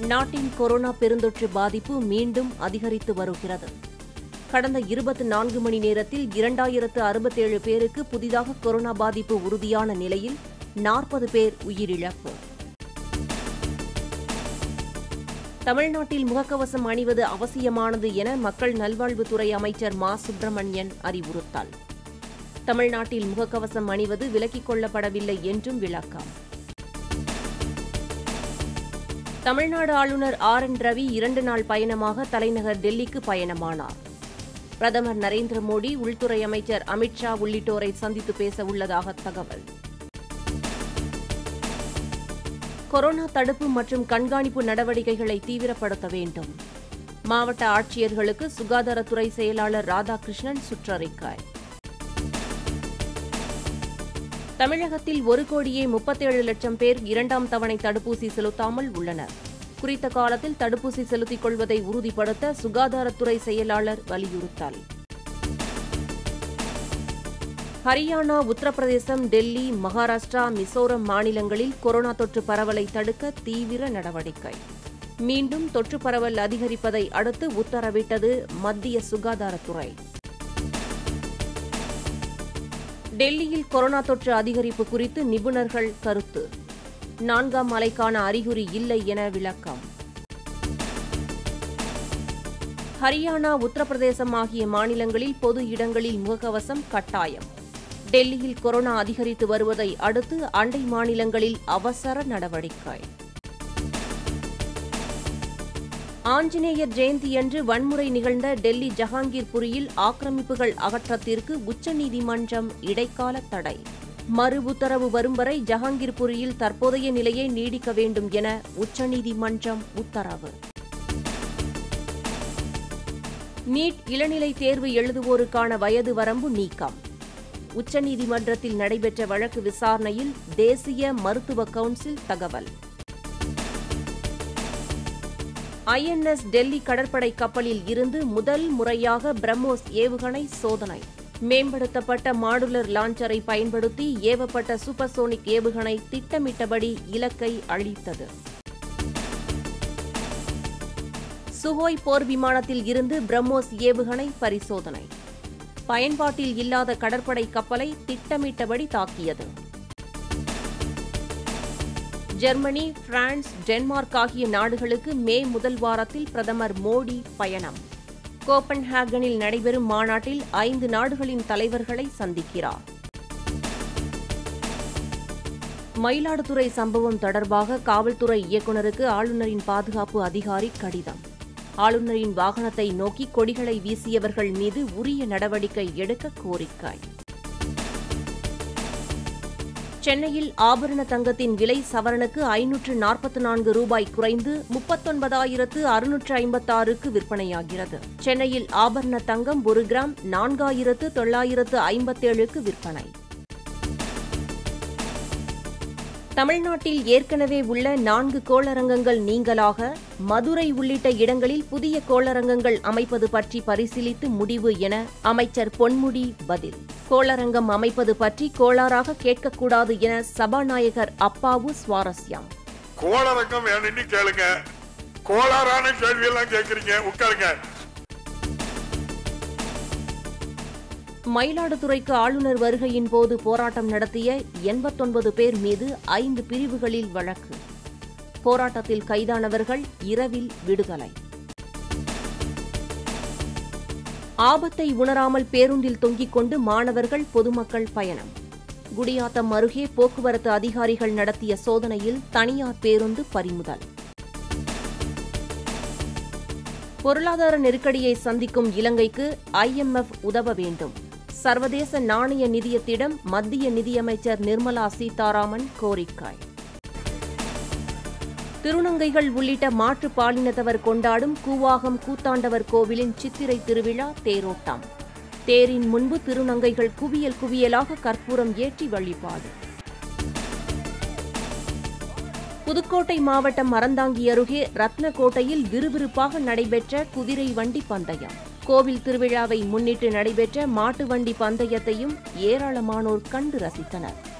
நாட்டின் கொரோனா பெருந்தொற்று பாதிப்பு மீண்டும் அதிகரித்து வருகிறது கடந்த இருபத்தி நான்கு மணி நேரத்தில் இரண்டாயிரத்து அறுபத்தேழு பேருக்கு புதிதாக கொரோனா பாதிப்பு உறுதியான நிலையில் நாற்பது பேர் உயிரிழப்பு தமிழ்நாட்டில் முகக்கவசம் அணிவது அவசியமானது என மக்கள் நல்வாழ்வுத்துறை அமைச்சர் மா சுப்பிரமணியன் அறிவுறுத்தல் தமிழ்நாட்டில் முகக்கவசம் அணிவது விலக்கிக் கொள்ளப்படவில்லை என்றும் விளக்கம் தமிழ்நாடு ஆளுநர் ஆர் என் ரவி இரண்டு நாள் பயணமாக தலைநகர் டெல்லிக்கு பயணமானார் பிரதமர் நரேந்திர மோடி உள்துறை அமைச்சர் அமித்ஷா உள்ளிட்டோரை சந்தித்து பேச உள்ளதாக தகவல் கொரோனா தடுப்பு மற்றும் கண்காணிப்பு நடவடிக்கைகளை தீவிரப்படுத்த வேண்டும் மாவட்ட ஆட்சியர்களுக்கு சுகாதாரத்துறை செயலாளர் ராதாகிருஷ்ணன் சுற்றறிக்கை தமிழகத்தில் ஒரு கோடியே முப்பத்தேழு லட்சம் பேர் இரண்டாம் தவணை தடுப்பூசி செலுத்தாமல் உள்ளனர் குறித்த காலத்தில் தடுப்பூசி செலுத்திக் கொள்வதை உறுதிப்படுத்த சுகாதாரத்துறை செயலாளர் வலியுறுத்தல் ஹரியானா உத்தரப்பிரதேசம் டெல்லி மகாராஷ்டிரா மிசோரம் மாநிலங்களில் கொரோனா தொற்று பரவலை தடுக்க தீவிர நடவடிக்கை மீண்டும் தொற்று பரவல் அதிகரிப்பதை அடுத்து உத்தரவிட்டது மத்திய சுகாதாரத்துறை டெல்லியில் கொரோனா தொற்று அதிகரிப்பு குறித்து நிபுணர்கள் கருத்து நான்காம் அலைக்கான அறிகுறி இல்லை என விளக்கம் ஹரியானா உத்தரப்பிரதேசம் ஆகிய மாநிலங்களில் பொது இடங்களில் முகக்கவசம் கட்டாயம் டெல்லியில் கொரோனா அதிகரித்து வருவதை அடுத்து அண்டை மாநிலங்களில் அவசர நடவடிக்கை ஆஞ்சநேயர் ஜெயந்தியன்று வன்முறை நிகழ்ந்த டெல்லி ஜஹாங்கீர்புரியில் ஆக்கிரமிப்புகள் அகற்றத்திற்கு உச்சநீதிமன்றம் இடைக்கால தடை மறு உத்தரவு வரும் வரை ஜஹாங்கீர்புரியில் தற்போதைய நிலையை நீடிக்க வேண்டும் என உச்சநீதிமன்றம் உத்தரவு நீட் இளநிலை தேர்வு எழுதுவோருக்கான வயது வரம்பு நீக்கம் உச்சநீதிமன்றத்தில் நடைபெற்ற வழக்கு விசாரணையில் தேசிய மருத்துவ கவுன்சில் தகவல் ஐஎன்எஸ் டெல்லி கடற்படை கப்பலில் இருந்து முதல் முறையாக பிரம்மோஸ் ஏவுகணை சோதனை மேம்படுத்தப்பட்ட மாடுலர் லாஞ்சரை பயன்படுத்தி ஏவப்பட்ட சூப்பர்சோனிக் ஏவுகணை திட்டமிட்டபடி இலக்கை அழித்தது சுகோய் போர் விமானத்தில் இருந்து பிரம்மோஸ் ஏவுகணை பரிசோதனை பயன்பாட்டில் இல்லாத கடற்படை கப்பலை திட்டமிட்டபடி தாக்கியது ஜெர்மனி பிரான்ஸ் டென்மார்க் ஆகிய நாடுகளுக்கு மே முதல் வாரத்தில் பிரதமர் மோடி பயணம் கோப்பன்ஹேகனில் நடைபெறும் மாநாட்டில் ஐந்து நாடுகளின் தலைவர்களை சந்திக்கிறார் மயிலாடுதுறை சம்பவம் தொடர்பாக காவல்துறை இயக்குநருக்கு ஆளுநரின் பாதுகாப்பு அதிகாரி கடிதம் ஆளுநரின் வாகனத்தை நோக்கி கொடிகளை வீசியவர்கள் மீது உரிய நடவடிக்கை எடுக்க கோரிக்கை சென்னையில் ஆபரண தங்கத்தின் விலை சவரனுக்கு ஐநூற்று நாற்பத்தி நான்கு ரூபாய் குறைந்து முப்பத்தொன்பதாயிரத்து அறுநூற்று ஐம்பத்தாறுக்கு விற்பனையாகிறது சென்னையில் ஆபரண தங்கம் ஒரு கிராம் நான்காயிரத்து தொள்ளாயிரத்து ஐம்பத்தேழுக்கு விற்பனை தமிழ்நாட்டில் ஏற்கனவே உள்ள நான்கு கோளரங்கங்கள் நீங்கலாக மதுரை உள்ளிட்ட இடங்களில் புதிய கோளரங்கங்கள் அமைப்பது பற்றி பரிசீலித்து முடிவு என அமைச்சர் பொன்முடி பதில் கோளரங்கம் அமைப்பது பற்றி கோளாறாக கேட்கக்கூடாது என சபாநாயகர் அப்பாவு சுவாரஸ்யம் கோளரங்கம் வேணும்னு கேளுங்க கோளாறான கேள்வி எல்லாம் கேக்குறீங்க உட்காருங்க மயிலாடுதுறைக்கு ஆளுநர் வருகையின் போது போராட்டம் நடத்திய எண்பத்தொன்பது பேர் மீது ஐந்து பிரிவுகளில் வழக்கு போராட்டத்தில் கைதானவர்கள் இரவில் விடுதலை ஆபத்தை உணராமல் பேருந்தில் தொங்கிக் கொண்டு மாணவர்கள் பொதுமக்கள் பயணம் குடியாத்தம் அருகே போக்குவரத்து அதிகாரிகள் நடத்திய சோதனையில் தனியார் பேருந்து பறிமுதல் பொருளாதார நெருக்கடியை சந்திக்கும் இலங்கைக்கு ஐஎம்எஃப் உதவ வேண்டும் சர்வதேச நாணய நிதியத்திடம் மத்திய நிதியமைச்சர் நிர்மலா சீதாராமன் கோரிக்கை திருநங்கைகள் உள்ளிட்ட மாற்றுப் பாலினத்தவர் கொண்டாடும் கூவாகம் கூத்தாண்டவர் கோவிலின் சித்திரை திருவிழா தேரோட்டம் தேரின் முன்பு திருநங்கைகள் குவியல் குவியலாக கற்பூரம் ஏற்றி வழிபாடு புதுக்கோட்டை மாவட்டம் அறந்தாங்கி அருகே ரத்னக்கோட்டையில் விறுவிறுப்பாக நடைபெற்ற குதிரை வண்டி பந்தயம் கோவில் திருவிழாவை முன்னிட்டு நடைபெற்ற மாட்டு வண்டி பந்தயத்தையும் ஏராளமானோர் கண்டு ரசித்தனர்